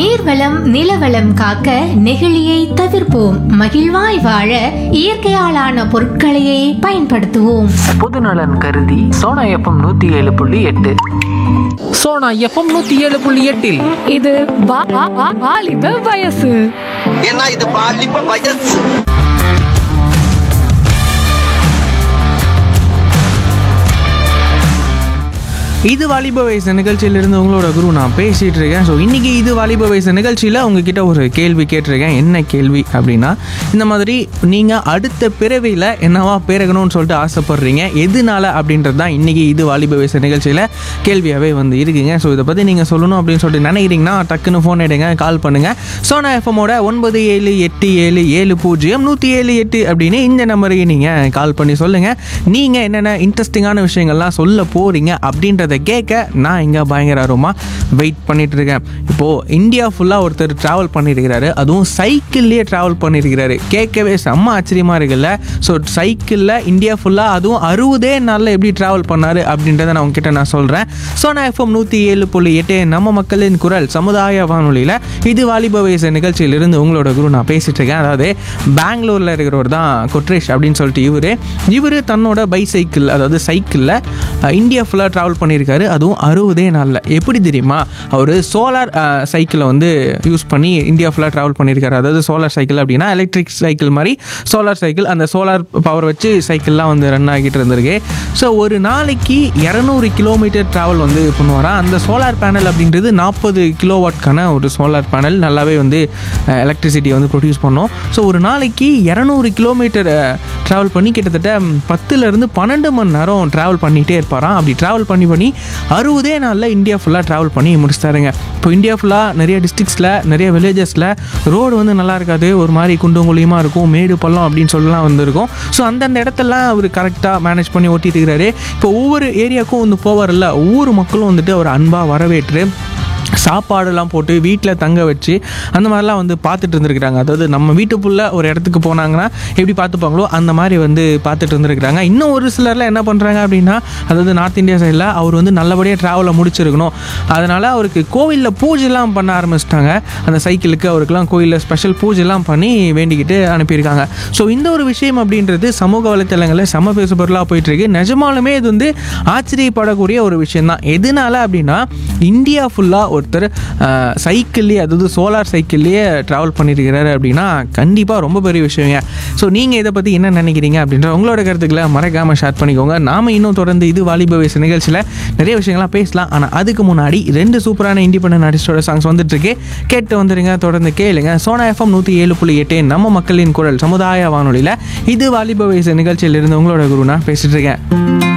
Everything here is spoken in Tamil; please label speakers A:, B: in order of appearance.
A: நீர்வளம் நிலவளம் காக்க நெகிழியை தவிர்ப்போம் மகிழ்வாய் வாழ இயற்கையாலான பொருட்களையே பயன்படுத்துவோம்
B: பொதுநலன் கருதி சோனா எஃப்எம் நூற்றி ஏழு புள்ளி எட்டு சோனா எஃப்எம் நூற்றி ஏழு புள்ளி எட்டில்
C: இது வா- வா- வா- வாலிப வயசு
D: ஏன்னா இது பாலிப்ப வயசு
E: இது வாலிப வயசு நிகழ்ச்சியிலிருந்து உங்களோட குரு நான் பேசிகிட்டு இருக்கேன் ஸோ இன்றைக்கி இது வாலிப வயசு நிகழ்ச்சியில் உங்ககிட்ட ஒரு கேள்வி கேட்டிருக்கேன் என்ன கேள்வி அப்படின்னா இந்த மாதிரி நீங்கள் அடுத்த பிறவியில் என்னவா பிறகணும்னு சொல்லிட்டு ஆசைப்படுறீங்க எதனால அப்படின்றது தான் இன்றைக்கி இது வாலிப வயசு நிகழ்ச்சியில் கேள்வியாகவே வந்து இருக்குங்க ஸோ இதை பற்றி நீங்கள் சொல்லணும் அப்படின்னு சொல்லிட்டு நினைக்கிறீங்கன்னா டக்குன்னு ஃபோன் எடுங்க கால் பண்ணுங்கள் சோனா எஃப்எம்மோட ஒன்பது ஏழு எட்டு ஏழு ஏழு பூஜ்ஜியம் நூற்றி ஏழு எட்டு அப்படின்னு இந்த நம்பருக்கு நீங்கள் கால் பண்ணி சொல்லுங்கள் நீங்கள் என்னென்ன இன்ட்ரெஸ்டிங்கான விஷயங்கள்லாம் சொல்ல போகிறீங்க அப்படின்றத கேட்க நான் இங்கே பயங்கர ஆர்வமாக வெயிட் பண்ணிட்டு இருக்கேன் இப்போது இந்தியா ஃபுல்லாக ஒருத்தர் ட்ராவல் பண்ணியிருக்கிறாரு அதுவும் சைக்கிள்லேயே ட்ராவல் பண்ணியிருக்கிறாரு கேட்கவே செம்ம ஆச்சரியமாக இருக்குல்ல ஸோ சைக்கிளில் இந்தியா ஃபுல்லாக அதுவும் அறுபதே நாளில் எப்படி ட்ராவல் பண்ணார் அப்படின்றத நான் உங்ககிட்ட நான் சொல்கிறேன் சோனா எஃப்எம் நூற்றி ஏழு புள்ளி எட்டு நம்ம மக்களின் குரல் சமுதாய வானொலியில் இது வாலிப வயசு நிகழ்ச்சியிலிருந்து உங்களோட குரு நான் பேசிட்டு இருக்கேன் அதாவது பெங்களூரில் இருக்கிறவர் தான் கொட்ரேஷ் அப்படின்னு சொல்லிட்டு இவர் இவர் தன்னோட பைசைக்கிள் அதாவது சைக்கிளில் இந்தியா ஃபுல்லாக ட்ராவல் பண்ணியிருக்காரு அதுவும் அறுபதே நாளில் எப்படி தெரியுமா அவர் சோலார் சைக்கிளை வந்து யூஸ் பண்ணி இந்தியா ஃபுல்லாக ட்ராவல் பண்ணியிருக்காரு அதாவது சோலார் சைக்கிள் அப்படின்னா எலக்ட்ரிக் சைக்கிள் மாதிரி சோலார் சைக்கிள் அந்த சோலார் பவர் வச்சு சைக்கிள்லாம் வந்து ரன் ஆகிட்டு இருந்திருக்கு ஸோ ஒரு நாளைக்கு இரநூறு கிலோமீட்டர் ட்ராவல் வந்து பண்ணுவாராம் அந்த சோலார் பேனல் அப்படின்றது நாற்பது கிலோவாட்கான ஒரு சோலார் பேனல் நல்லாவே வந்து எலக்ட்ரிசிட்டியை வந்து ப்ரொடியூஸ் பண்ணோம் ஸோ ஒரு நாளைக்கு இரநூறு கிலோமீட்டர் ட்ராவல் பண்ணி கிட்டத்தட்ட ம், பத்துலேருந்து பன்னெண்டு மணி நேரம் ட்ராவல் பண்ணிகிட்டே இருப்பாராம் அப்படி ட்ராவல் பண்ணி பண்ணி அறுபதே நாளில் இந்தியா ஃபுல்லாக ட்ராவல் பண்ணி முடிச்சிட்டாருங்க இப்போ இந்தியா ஃபுல்லாக நிறைய டிஸ்ட்ரிக்ஸில் நிறைய வில்லேஜஸில் ரோடு வந்து நல்லா இருக்காது ஒரு மாதிரி குண்டும் குழியுமா இருக்கும் மேடு பள்ளம் அப்படின்னு சொல்லலாம் வந்துருக்கும் ஸோ அந்தந்த இடத்தெல்லாம் அவர் கரெக்டாக மேனேஜ் பண்ணி ஓட்டிட்டு இருக்கிறாரு இப்போ ஒவ்வொரு ஏரியாவுக்கும் வந்து போவார்ல ஒவ்வொரு மக்களும் வந்துட்டு அவர் அன்பாக வரவேற்று சாப்பாடெல்லாம் போட்டு வீட்டில் தங்க வச்சு அந்த மாதிரிலாம் வந்து பார்த்துட்டு இருந்திருக்கிறாங்க அதாவது நம்ம வீட்டுக்குள்ள ஒரு இடத்துக்கு போனாங்கன்னா எப்படி பார்த்துப்பாங்களோ அந்த மாதிரி வந்து பார்த்துட்டு இருந்திருக்கிறாங்க இன்னும் ஒரு சிலர்லாம் என்ன பண்ணுறாங்க அப்படின்னா அதாவது நார்த் இந்தியா சைடில் அவர் வந்து நல்லபடியாக ட்ராவலை முடிச்சிருக்கணும் அதனால் அவருக்கு கோவிலில் பூஜைலாம் பண்ண ஆரம்பிச்சிட்டாங்க அந்த சைக்கிளுக்கு அவருக்குலாம் கோயிலில் ஸ்பெஷல் பூஜைலாம் பண்ணி வேண்டிக்கிட்டு அனுப்பியிருக்காங்க ஸோ இந்த ஒரு விஷயம் அப்படின்றது சமூக வலைத்தளங்களில் செம பேசு பொருளாக போயிட்டுருக்கு நிஜமாலுமே இது வந்து ஆச்சரியப்படக்கூடிய ஒரு விஷயம் தான் எதனால அப்படின்னா இந்தியா ஃபுல்லாக ஒருத்தர் சைக்கிள்லேயே அதாவது சோலார் சைக்கிள்லேயே ட்ராவல் பண்ணியிருக்கிறாரு அப்படின்னா கண்டிப்பாக ரொம்ப பெரிய விஷயங்க ஸோ நீங்கள் இதை பற்றி என்ன நினைக்கிறீங்க அப்படின்ற உங்களோட கருத்துக்களை மறக்காமல் ஷேர் பண்ணிக்கோங்க நாம இன்னும் தொடர்ந்து இது வாலிப வயசு நிகழ்ச்சியில் நிறைய விஷயங்கள்லாம் பேசலாம் ஆனால் அதுக்கு முன்னாடி ரெண்டு சூப்பரான இண்டிபெண்டன்ட் ஆர்டிஸ்டோட சாங்ஸ் வந்துட்டு இருக்கு கேட்டு வந்துருங்க தொடர்ந்து கேளுங்க சோனா எஃப்எம் நூற்றி ஏழு புள்ளி எட்டு நம்ம மக்களின் குரல் சமுதாய வானொலியில் இது வாலிப வயசு நிகழ்ச்சியிலிருந்து உங்களோட குருனா பேசிட்டு இருக்கேன்